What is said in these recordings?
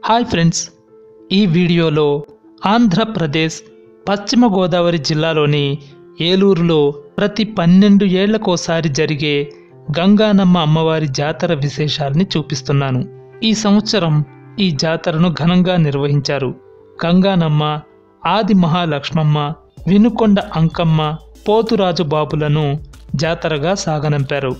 hi friends ఈ వీడియోలో ఆంధ్రప్రదేశ్ పశ్చిమ గోదావరి జిల్లాలోని ఏలూరులో ప్రతి పన్నెండు ఏళ్లకోసారి జరిగే గంగానమ్మ అమ్మవారి జాతర విశేషాల్ని చూపిస్తున్నాను ఈ సంవత్సరం ఈ జాతరను ఘనంగా నిర్వహించారు గంగానమ్మ ఆది మహాలక్ష్మమ్మ వినుకొండ అంకమ్మ పోతురాజు బాబులను జాతరగా సాగనంపారు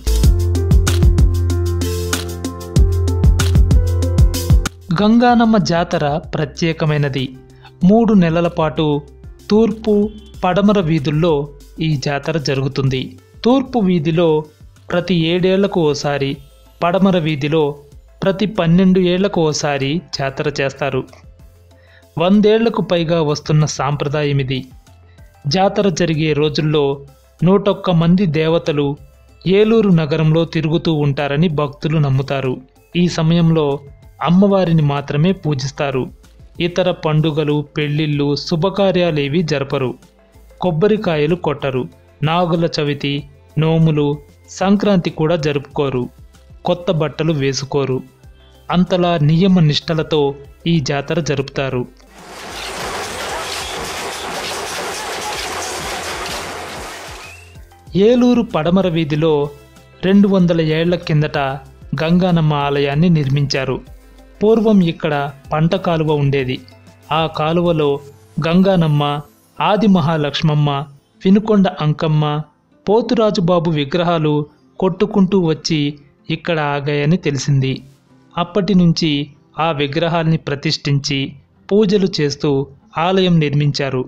గంగానమ్మ జాతర ప్రత్యేకమైనది మూడు నెలల పాటు తూర్పు పడమర వీధుల్లో ఈ జాతర జరుగుతుంది తూర్పు వీధిలో ప్రతి ఏడేళ్లకు ఓసారి పడమర వీధిలో ప్రతి పన్నెండు ఏళ్లకు ఓసారి జాతర చేస్తారు వందేళ్లకు పైగా వస్తున్న సాంప్రదాయం ఇది జాతర జరిగే రోజుల్లో నూటొక్క మంది దేవతలు ఏలూరు నగరంలో తిరుగుతూ ఉంటారని భక్తులు నమ్ముతారు ఈ సమయంలో అమ్మవారిని మాత్రమే పూజిస్తారు ఇతర పండుగలు పెళ్లిళ్ళు శుభకార్యాలేవి జరపరు కొబ్బరికాయలు కొట్టరు నాగుల చవితి నోములు సంక్రాంతి కూడా జరుపుకోరు కొత్త బట్టలు వేసుకోరు అంతలా నియమ నిష్టలతో ఈ జాతర జరుపుతారు ఏలూరు పడమర వీధిలో రెండు వందల ఏళ్ల కిందట గంగానమ్మ ఆలయాన్ని నిర్మించారు పూర్వం ఇక్కడ పంట కాలువ ఉండేది ఆ కాలువలో గంగానమ్మ ఆది మహాలక్ష్మమ్మ వినుకొండ అంకమ్మ పోతురాజు బాబు విగ్రహాలు కొట్టుకుంటూ వచ్చి ఇక్కడ ఆగాయని తెలిసింది అప్పటి నుంచి ఆ విగ్రహాల్ని ప్రతిష్ఠించి పూజలు చేస్తూ ఆలయం నిర్మించారు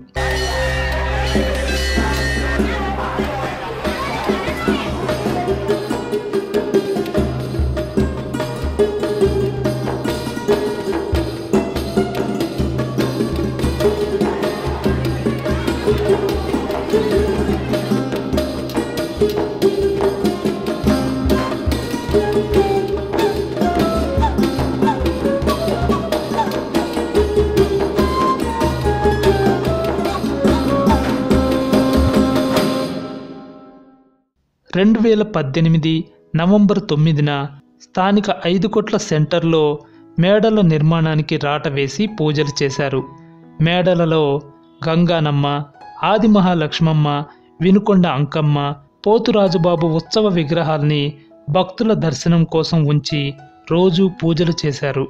రెండు వేల పద్దెనిమిది నవంబర్ తొమ్మిదిన స్థానిక ఐదు కోట్ల సెంటర్లో మేడల నిర్మాణానికి రాట వేసి పూజలు చేశారు మేడలలో గంగానమ్మ ఆది మహాలక్ష్మమ్మ వినుకొండ అంకమ్మ పోతురాజుబాబు ఉత్సవ విగ్రహాల్ని భక్తుల దర్శనం కోసం ఉంచి రోజూ పూజలు చేశారు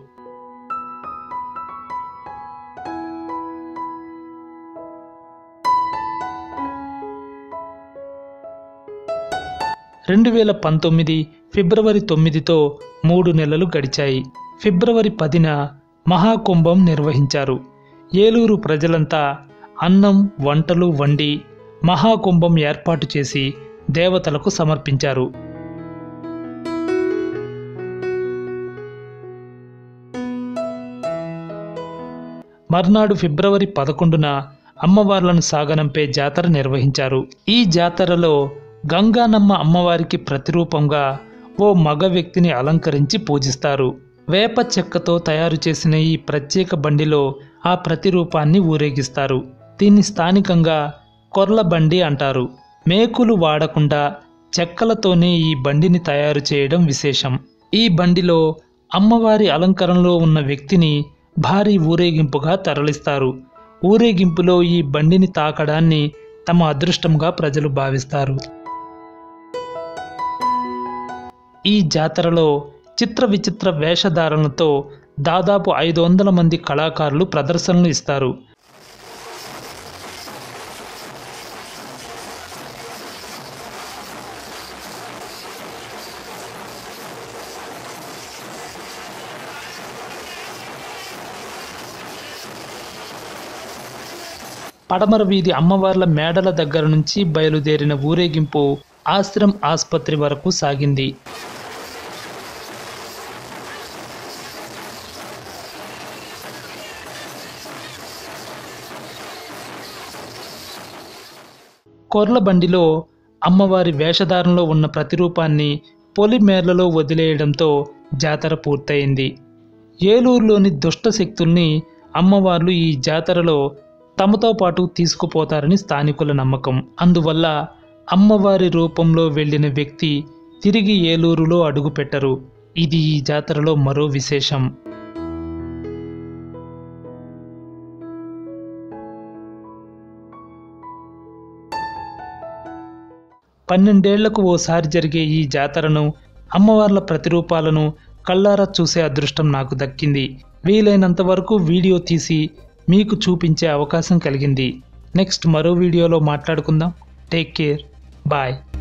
రెండు వేల పంతొమ్మిది ఫిబ్రవరి తొమ్మిదితో మూడు నెలలు గడిచాయి ఫిబ్రవరి పదిన మహాకుంభం నిర్వహించారు ఏలూరు ప్రజలంతా అన్నం వంటలు వండి మహాకుంభం ఏర్పాటు చేసి దేవతలకు సమర్పించారు మర్నాడు ఫిబ్రవరి పదకొండున అమ్మవార్లను సాగనంపే జాతర నిర్వహించారు ఈ జాతరలో గంగానమ్మ అమ్మవారికి ప్రతిరూపంగా ఓ మగ వ్యక్తిని అలంకరించి పూజిస్తారు వేప చెక్కతో తయారు చేసిన ఈ ప్రత్యేక బండిలో ఆ ప్రతిరూపాన్ని ఊరేగిస్తారు దీన్ని స్థానికంగా కొర్ల బండి అంటారు మేకులు వాడకుండా చెక్కలతోనే ఈ బండిని తయారు చేయడం విశేషం ఈ బండిలో అమ్మవారి అలంకరణలో ఉన్న వ్యక్తిని భారీ ఊరేగింపుగా తరలిస్తారు ఊరేగింపులో ఈ బండిని తాకడాన్ని తమ అదృష్టంగా ప్రజలు భావిస్తారు ఈ జాతరలో చిత్ర విచిత్ర వేషధారణలతో దాదాపు ఐదు వందల మంది కళాకారులు ప్రదర్శనలు ఇస్తారు పడమర వీధి అమ్మవార్ల మేడల దగ్గర నుంచి బయలుదేరిన ఊరేగింపు ఆశ్రమ్ ఆసుపత్రి వరకు సాగింది కొర్ల బండిలో అమ్మవారి వేషధారణలో ఉన్న ప్రతిరూపాన్ని పొలిమేర్లలో వదిలేయడంతో జాతర పూర్తయింది ఏలూరులోని దుష్ట శక్తుల్ని అమ్మవార్లు ఈ జాతరలో తమతో పాటు తీసుకుపోతారని స్థానికుల నమ్మకం అందువల్ల అమ్మవారి రూపంలో వెళ్ళిన వ్యక్తి తిరిగి ఏలూరులో అడుగుపెట్టరు ఇది ఈ జాతరలో మరో విశేషం పన్నెండేళ్లకు ఓసారి జరిగే ఈ జాతరను అమ్మవార్ల ప్రతిరూపాలను కళ్ళారా చూసే అదృష్టం నాకు దక్కింది వీలైనంత వరకు వీడియో తీసి మీకు చూపించే అవకాశం కలిగింది నెక్స్ట్ మరో వీడియోలో మాట్లాడుకుందాం టేక్ కేర్ బాయ్